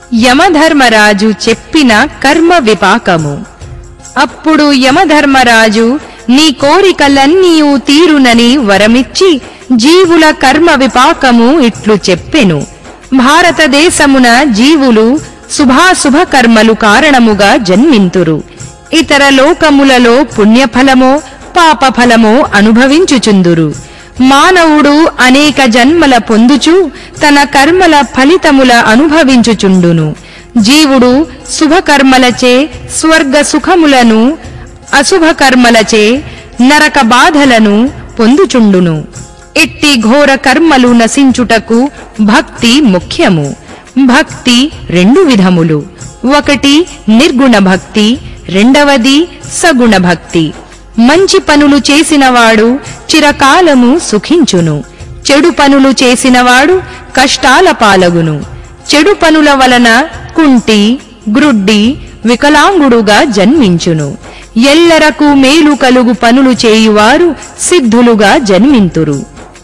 యమధర్మరాజు చెప్పిన కర్మ విపాకము అప్పుడు యమధర్మరాజు నీ కోరికలన్నీయూ తీరునని వరమిచ్చి జీవుల కర్మ విపాకము ఇట్లు చెప్పెను భారతదేశమున జీవులు శుభాశుభ కర్మలు కారణముగా జన్మింతురు ఇతర లోకములలో పుణ్యఫలమో పాపఫలమో అనుభవించుచుందురు మానవుడు అనేక జన్మల పొందుచు తన కర్మల ఫలితముల అనుభవించుచుండును జీవుడు శుభకర్మలచే స్వర్గ సుఖములను అశుభ కర్మలచే నరక బాధలను పొందుచుండును ఇట్టి ఘోర కర్మలు నశించుటకు భక్తి ముఖ్యము భక్తి రెండు విధములు ఒకటి నిర్గుణ భక్తి రెండవది సగుణ భక్తి మంచి పనులు చేసినవాడు చిరకాలము సుఖించును చెడు పనులు చేసినవాడు కష్టాల పాలగును చెడు పనుల వలన కుంటి గ్రుడ్డి వికలాంగుడుగా జన్మించును ఎల్లరకు మేలు కలుగు పనులు చేయువారు సిద్ధులుగా జన్మింతురు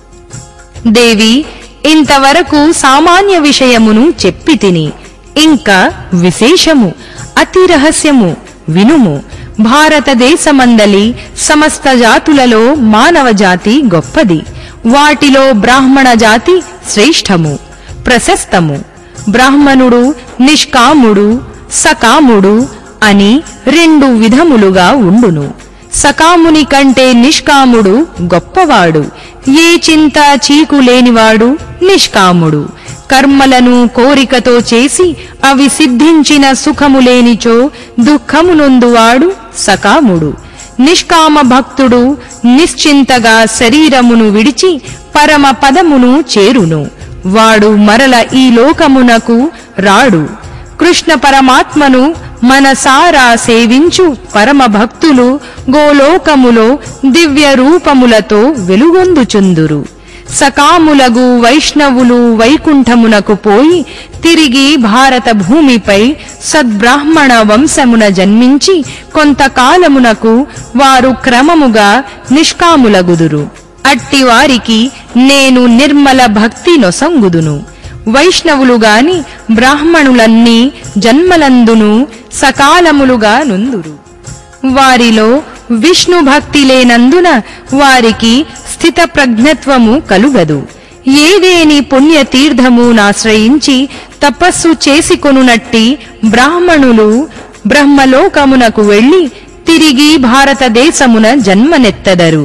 దేవి ఇంతవరకు సామాన్య విషయమును చెప్పి తిని ఇంకా విశేషము అతి రహస్యము వినుము భారతదేశమందలి సమస్త జాతులలో మానవ జాతి గొప్పది వాటిలో బ్రాహ్మణ జాతి శ్రేష్టము ప్రశస్తము బ్రాహ్మణుడు నిష్కాముడు సకాముడు అని రెండు విధములుగా ఉండును సకాముని కంటే నిష్కాముడు గొప్పవాడు ఏ చింత చీకు లేనివాడు నిష్కాముడు కర్మలను కోరికతో చేసి అవి సిద్ధించిన సుఖము లేనిచో దుఃఖమునొందువాడు సకాముడు నిష్కామ భక్తుడు నిశ్చింతగా శరీరమును విడిచి పరమ పదమును చేరును వాడు మరల ఈ లోకమునకు రాడు కృష్ణ పరమాత్మను మనసారా సేవించు పరమ భక్తులు గోలోకములో దివ్య రూపములతో వెలుగొందుచుందురు సకాములగు వైష్ణవులు వైకుంఠమునకు పోయి తిరిగి భారత భూమిపై సద్బ్రాహ్మణ వంశమున జన్మించి కొంతకాలమునకు వారు క్రమముగా నిష్కాములగుదురు అట్టి వారికి నేను నిర్మల భక్తి నొసంగుదును వైష్ణవులు గాని బ్రాహ్మణులన్నీ జన్మలందును సకాలములుగా నుందురు వారిలో విష్ణు భక్తి లేనందున వారికి స్థిత ప్రజ్ఞత్వము కలుగదు ఏదేని పుణ్యతీర్థమునాశ్రయించి తపస్సు చేసికొనునట్టి బ్రాహ్మణులు బ్రహ్మలోకమునకు వెళ్లి తిరిగి భారతదేశమున జన్మనెత్తదరు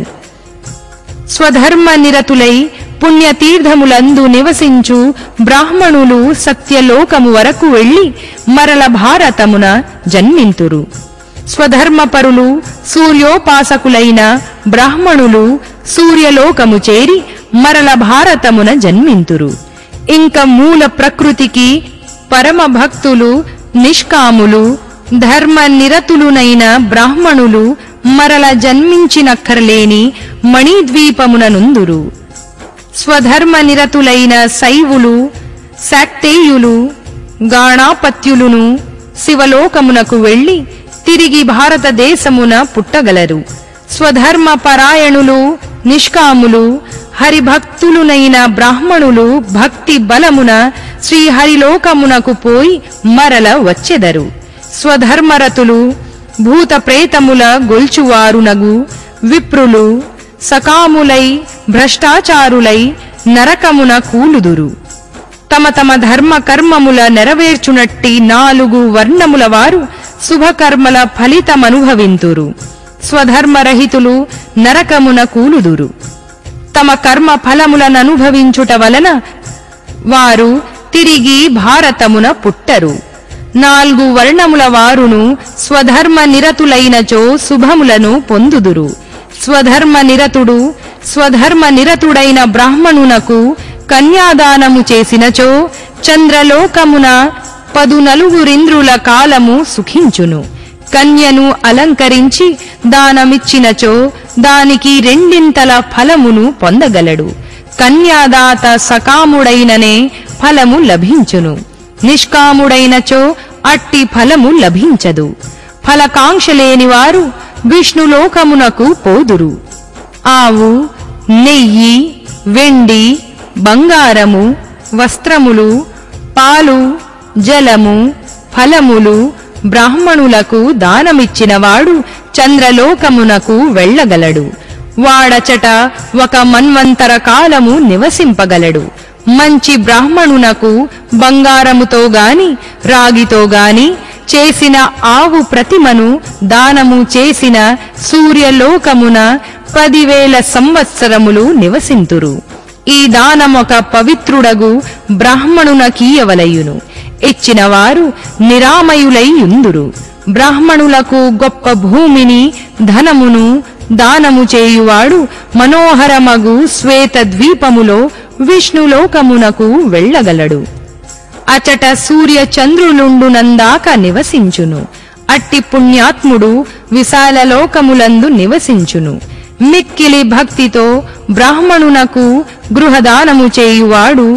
స్వధర్మ నిరతులై పుణ్యతీర్థములందు నివసించు బ్రాహ్మణులు సత్యలోకము వరకు వెళ్లి మరల భారతమున జన్మింతురు స్వధర్మపరులు సూర్యోపాసకులైన బ్రాహ్మణులు సూర్యలోకము చేరి మరల భారతమున జన్మింతురు ఇంక మూల ప్రకృతికి పరమ భక్తులు నిష్కాములు ధర్మ నిరతులునైన బ్రాహ్మణులు మరల జన్మించినక్కర్లేని మణిద్వీపమున నుందురు స్వధర్మ నిరతులైన శైవులు శాక్తేయులు గాణాపత్యులును శివలోకమునకు వెళ్లి తిరిగి భారతదేశమున పుట్టగలరు స్వధర్మ పరాయణులు నిష్కాములు హరిభక్తులునైన బ్రాహ్మణులు భక్తి బలమున శ్రీహరిలోకమునకు పోయి మరల వచ్చెదరు స్వధర్మరతులు భూత ప్రేతముల గొల్చువారునగు విప్రులు సకాములై భ్రష్టాచారులై నరకమున కూలుదురు తమ తమ ధర్మ కర్మముల నెరవేర్చునట్టి నాలుగు వర్ణముల వారు శుభకర్మల ఫలితమనుభవింతురు స్వధర్మరహితులు నరకమున కూలుదురు తమ కర్మ ఫలములననుభవించుట వలన వారు తిరిగి భారతమున పుట్టరు నాలుగు వర్ణముల వారును స్వధర్మ నిరతులైనచో శుభములను పొందుదురు స్వధర్మ నిరతుడు స్వధర్మ నిరతుడైన బ్రాహ్మణునకు కన్యాదానము చేసినచో చంద్రలోకమున పదు నలుగురింద్రుల కాలము సుఖించును కన్యను అలంకరించి దానమిచ్చినచో దానికి రెండింతల ఫలమును పొందగలడు కన్యాదాత సకాముడైననే ఫలము లభించును నిష్కాముడైనచో అట్టి ఫలము లభించదు ఫలకాంక్ష లేనివారు విష్ణులోకమునకు పోదురు ఆవు నెయ్యి వెండి బంగారము వస్త్రములు పాలు జలము ఫలములు బ్రాహ్మణులకు దానమిచ్చినవాడు చంద్రలోకమునకు వెళ్ళగలడు వాడచట ఒక మన్వంతర కాలము నివసింపగలడు మంచి బ్రాహ్మణునకు బంగారముతో గాని రాగితో గాని చేసిన ఆవు ప్రతిమను దానము చేసిన సూర్యలోకమున పదివేల సంవత్సరములు నివసింతురు ఈ దానమొక పవిత్రుడగు బ్రాహ్మణునకీయవలయును ఇచ్చినవారు నిరామయులై యుందురు బ్రాహ్మణులకు గొప్ప భూమిని ధనమును దానము చేయువాడు మనోహరమగు శ్వేత ద్వీపములో విష్ణులోకమునకు వెళ్ళగలడు అచట సూర్య చంద్రులుండునందాక నివసించును అట్టి పుణ్యాత్ముడు విశాల లోకములందు నివసించును మిక్కిలి భక్తితో బ్రాహ్మణునకు గృహదానము చేయువాడు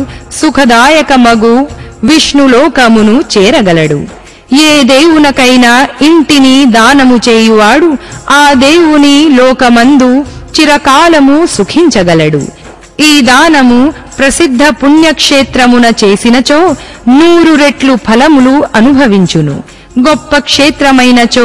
సుఖదాయకమగు విష్ణులోకమును చేరగలడు ఏ దేవునకైనా ఇంటిని దానము చేయువాడు ఆ దేవుని లోకమందు చిరకాలము సుఖించగలడు ఈ దానము ప్రసిద్ధ పుణ్యక్షేత్రమున చేసినచో నూరు రెట్లు ఫలములు అనుభవించును గొప్ప క్షేత్రమైనచో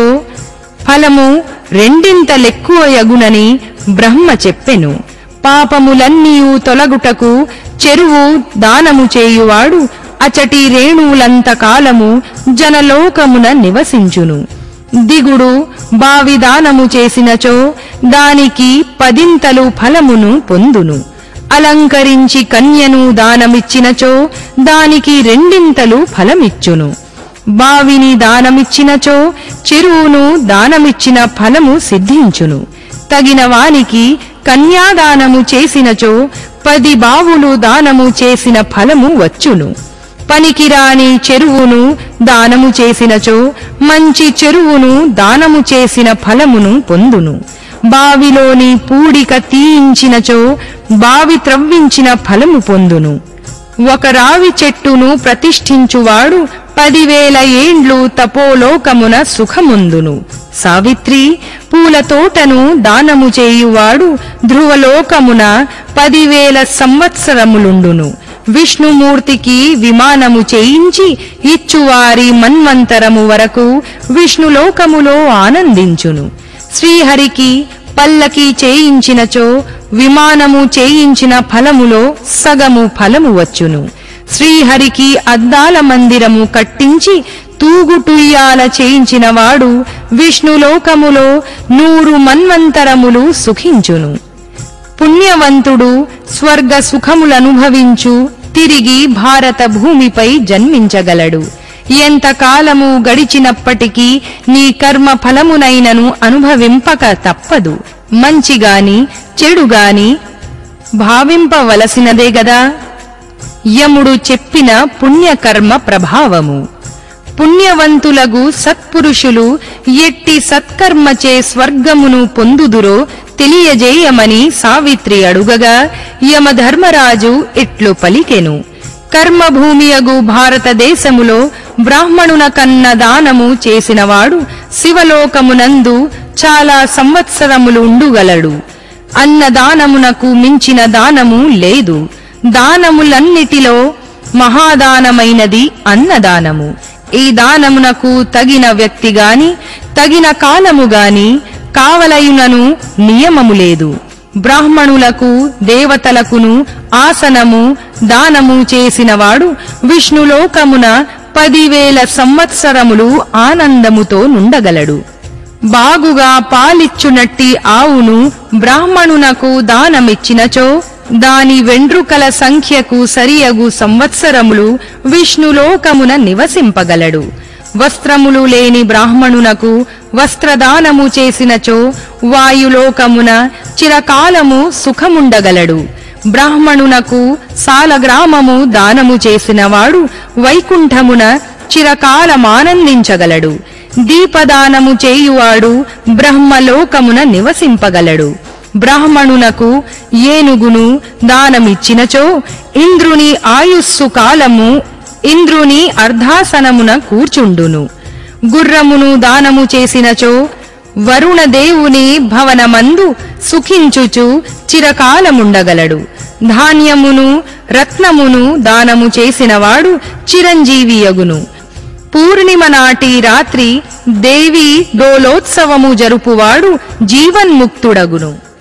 ఫలము రెండింతలెక్కువ యగునని బ్రహ్మ చెప్పెను పాపములన్నీయు తొలగుటకు చెరువు దానము చేయువాడు అచటి రేణువులంత కాలము జనలోకమున నివసించును దిగుడు బావి దానము చేసినచో దానికి పదింతలు ఫలమును పొందును అలంకరించి కన్యను దానమిచ్చినచో దానికి రెండింతలు ఫలమిచ్చును బావిని దానమిచ్చినచో చెరువును దానమిచ్చిన ఫలము సిద్ధించును తగిన వానికి కన్యాదానము చేసినచో పది బావులు దానము చేసిన ఫలము వచ్చును పనికిరాని చెరువును దానము చేసినచో మంచి చెరువును దానము చేసిన ఫలమును పొందును బావిలోని పూడిక తీయించినచో బావి త్రవ్వించిన ఫలము పొందును ఒక రావి చెట్టును ప్రతిష్ఠించువాడు పదివేల ఏండ్లు తపోలోకమున సుఖముందును సావిత్రి పూల తోటను దానము చేయువాడు ధ్రువలోకమున పదివేల సంవత్సరములుండును విష్ణుమూర్తికి విమానము చేయించి ఇచ్చువారి మన్వంతరము వరకు విష్ణులోకములో ఆనందించును శ్రీహరికి పల్లకి చేయించినచో విమానము చేయించిన ఫలములో సగము ఫలము వచ్చును శ్రీహరికి అద్దాల మందిరము కట్టించి తూగుటుయ్యాల చేయించినవాడు విష్ణులోకములో నూరు మన్వంతరములు సుఖించును పుణ్యవంతుడు స్వర్గ సుఖములనుభవించు తిరిగి భారత భూమిపై జన్మించగలడు ఎంతకాలము గడిచినప్పటికీ నీ కర్మ ఫలమునైనను అనుభవింపక తప్పదు మంచిగాని చెడుగాని భావింపవలసినదే గదా యముడు చెప్పిన పుణ్యకర్మ ప్రభావము పుణ్యవంతులగు సత్పురుషులు ఎట్టి సత్కర్మచే స్వర్గమును పొందుదురో తెలియజేయమని సావిత్రి అడుగగా యమధర్మరాజు ఇట్లు పలికెను కర్మభూమియగు భారతదేశములో బ్రాహ్మణున కన్న దానము చేసినవాడు శివలోకమునందు చాలా సంవత్సరములు ఉండుగలడు అన్నదానమునకు మించిన దానము లేదు దానములన్నిటిలో మహాదానమైనది అన్నదానము ఈ దానమునకు తగిన వ్యక్తి గాని తగిన కాలము గాని కావలయునను నియమము లేదు బ్రాహ్మణులకు దేవతలకును ఆసనము దానము చేసినవాడు విష్ణులోకమున పదివేల సంవత్సరములు ఆనందముతో నుండగలడు బాగుగా పాలిచ్చునట్టి ఆవును బ్రాహ్మణునకు దానమిచ్చినచో దాని వెండ్రుకల సంఖ్యకు సరియగు సంవత్సరములు విష్ణులోకమున నివసింపగలడు వస్త్రములు లేని బ్రాహ్మణునకు వస్త్రదానము చేసినచో వాయులోకమున చిరకాలము సుఖముండగలడు బ్రాహ్మణునకు సాలగ్రామము దానము చేసినవాడు వైకుంఠమున చిరకాలమానందించగలడు దీపదానము చేయువాడు బ్రహ్మలోకమున నివసింపగలడు బ్రాహ్మణునకు ఏనుగును దానమిచ్చినచో ఇంద్రుని ఆయుస్సు కాలము ఇంద్రుని అర్ధాసనమున కూర్చుండును గుర్రమును దానము చేసినచో వరుణదేవుని భవనమందు సుఖించుచు చిరకాలముండగలడు ధాన్యమును రత్నమును దానము చేసినవాడు చిరంజీవియగును పూర్ణిమ నాటి రాత్రి దేవి డోలోత్సవము జరుపువాడు జీవన్ముక్తుడగును